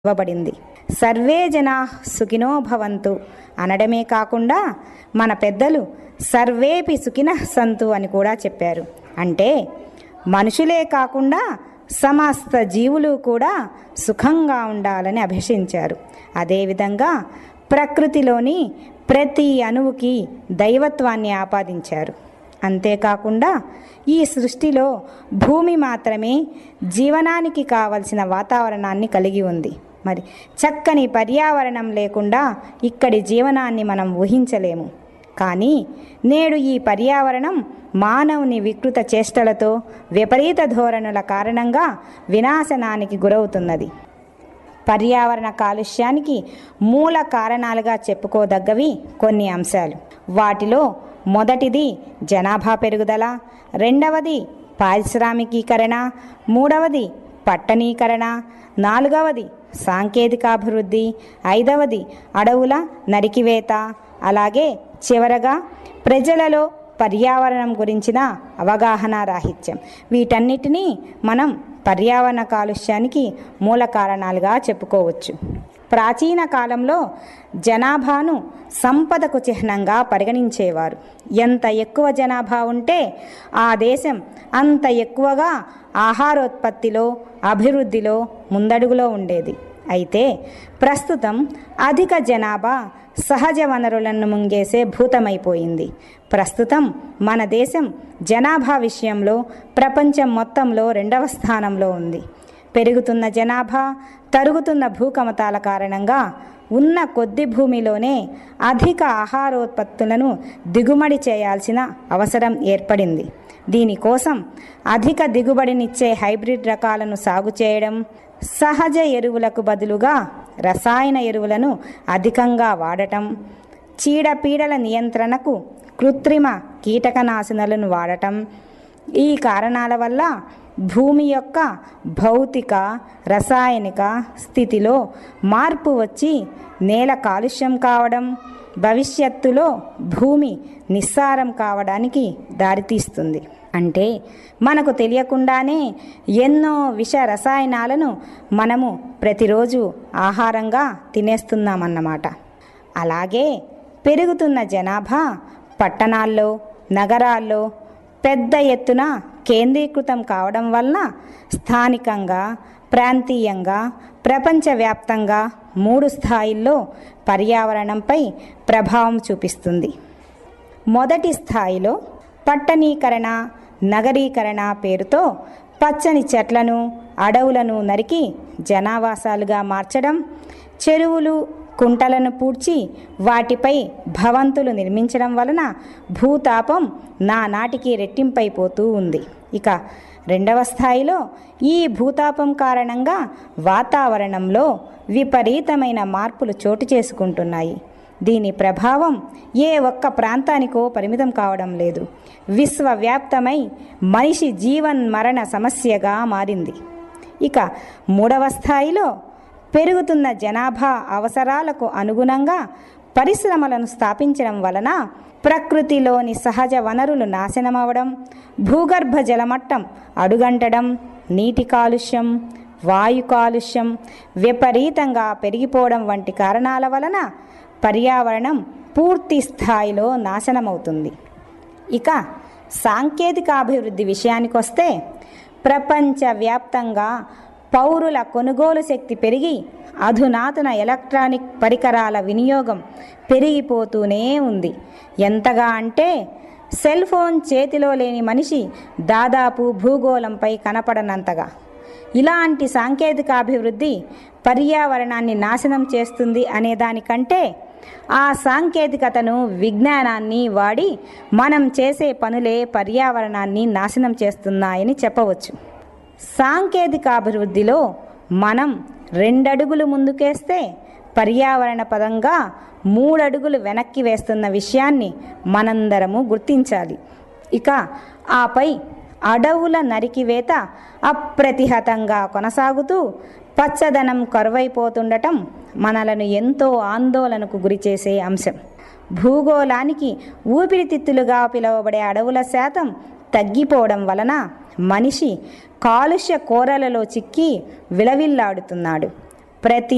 ఇవ్వబడింది సర్వే జనా సుఖినో భవంతు అనడమే కాకుండా మన పెద్దలు సర్వేపి సుఖిన సంతు అని కూడా చెప్పారు అంటే మనుషులే కాకుండా సమస్త జీవులు కూడా సుఖంగా ఉండాలని అభిషించారు అదేవిధంగా ప్రకృతిలోని ప్రతి అణువుకి దైవత్వాన్ని ఆపాదించారు అంతేకాకుండా ఈ సృష్టిలో భూమి మాత్రమే జీవనానికి కావలసిన వాతావరణాన్ని కలిగి ఉంది మరి చక్కని పర్యావరణం లేకుండా ఇక్కడి జీవనాన్ని మనం ఊహించలేము కానీ నేడు ఈ పర్యావరణం మానవుని వికృత చేష్టలతో విపరీత ధోరణుల కారణంగా వినాశనానికి గురవుతున్నది పర్యావరణ కాలుష్యానికి మూల కారణాలుగా చెప్పుకోదగ్గవి కొన్ని అంశాలు వాటిలో మొదటిది జనాభా పెరుగుదల రెండవది పారిశ్రామికీకరణ మూడవది పట్టణీకరణ నాలుగవది సాంకేతికాభివృద్ధి ఐదవది అడవుల నరికివేత అలాగే చివరగా ప్రజలలో పర్యావరణం గురించిన అవగాహన రాహిత్యం వీటన్నిటినీ మనం పర్యావరణ కాలుష్యానికి మూల కారణాలుగా చెప్పుకోవచ్చు ప్రాచీన కాలంలో జనాభాను సంపదకు చిహ్నంగా పరిగణించేవారు ఎంత ఎక్కువ జనాభా ఉంటే ఆ దేశం అంత ఎక్కువగా ఆహారోత్పత్తిలో అభివృద్ధిలో ముందడుగులో ఉండేది అయితే ప్రస్తుతం అధిక జనాభా సహజ వనరులను ముంగేసే భూతమైపోయింది ప్రస్తుతం మన దేశం జనాభా విషయంలో ప్రపంచం మొత్తంలో రెండవ స్థానంలో ఉంది పెరుగుతున్న జనాభా తరుగుతున్న భూకమతాల కారణంగా ఉన్న కొద్ది భూమిలోనే అధిక ఆహారోత్పత్తులను దిగుమడి చేయాల్సిన అవసరం ఏర్పడింది దీనికోసం అధిక దిగుబడినిచ్చే హైబ్రిడ్ రకాలను సాగు చేయడం సహజ ఎరువులకు బదులుగా రసాయన ఎరువులను అధికంగా వాడటం చీడపీడల నియంత్రణకు కృత్రిమ కీటకనాశనలను వాడటం ఈ కారణాల వల్ల భూమి యొక్క భౌతిక రసాయనిక స్థితిలో మార్పు వచ్చి నేల కాలుష్యం కావడం భవిష్యత్తులో భూమి నిస్సారం కావడానికి దారితీస్తుంది అంటే మనకు తెలియకుండానే ఎన్నో విష రసాయనాలను మనము ప్రతిరోజు ఆహారంగా తినేస్తున్నామన్నమాట అలాగే పెరుగుతున్న జనాభా పట్టణాల్లో నగరాల్లో పెద్ద ఎత్తున కేంద్రీకృతం కావడం వలన స్థానికంగా ప్రాంతీయంగా ప్రపంచవ్యాప్తంగా మూడు స్థాయిల్లో పర్యావరణంపై ప్రభావం చూపిస్తుంది మొదటి స్థాయిలో పట్టణీకరణ నగరీకరణ పేరుతో పచ్చని చెట్లను అడవులను నరికి జనావాసాలుగా మార్చడం చెరువులు కుంటలను పూడ్చి వాటిపై భవంతులు నిర్మించడం వలన భూతాపం నానాటికి రెట్టింపైపోతూ ఉంది ఇక రెండవ స్థాయిలో ఈ భూతాపం కారణంగా వాతావరణంలో విపరీతమైన మార్పులు చోటు చేసుకుంటున్నాయి దీని ప్రభావం ఏ ఒక్క ప్రాంతానికో పరిమితం కావడం లేదు విశ్వవ్యాప్తమై మనిషి జీవన్ మరణ సమస్యగా మారింది ఇక మూడవ స్థాయిలో పెరుగుతున్న జనాభా అవసరాలకు అనుగుణంగా పరిశ్రమలను స్థాపించడం వలన ప్రకృతిలోని సహజ వనరులు నాశనమవడం భూగర్భ జలమట్టం అడుగంటడం నీటి కాలుష్యం వాయు కాలుష్యం విపరీతంగా పెరిగిపోవడం వంటి కారణాల వలన పర్యావరణం పూర్తి స్థాయిలో నాశనమవుతుంది ఇక సాంకేతిక అభివృద్ధి విషయానికి వస్తే ప్రపంచవ్యాప్తంగా పౌరుల కొనుగోలు శక్తి పెరిగి అధునాతన ఎలక్ట్రానిక్ పరికరాల వినియోగం పెరిగిపోతూనే ఉంది ఎంతగా అంటే సెల్ ఫోన్ చేతిలో లేని మనిషి దాదాపు భూగోళంపై కనపడనంతగా ఇలాంటి సాంకేతిక అభివృద్ధి పర్యావరణాన్ని నాశనం చేస్తుంది అనే దానికంటే ఆ సాంకేతికతను విజ్ఞానాన్ని వాడి మనం చేసే పనులే పర్యావరణాన్ని నాశనం చేస్తున్నాయని చెప్పవచ్చు సాంకేతిక అభివృద్ధిలో మనం రెండడుగులు ముందుకేస్తే పర్యావరణ పదంగా మూడడుగులు వెనక్కి వేస్తున్న విషయాన్ని మనందరము గుర్తించాలి ఇక ఆపై అడవుల నరికివేత అప్రతిహతంగా కొనసాగుతూ పచ్చదనం కరువైపోతుండటం మనలను ఎంతో ఆందోళనకు గురిచేసే అంశం భూగోళానికి ఊపిరితిత్తులుగా పిలువబడే అడవుల శాతం తగ్గిపోవడం వలన మనిషి కాలుష్య కోరలలో చిక్కి విలవిల్లాడుతున్నాడు ప్రతి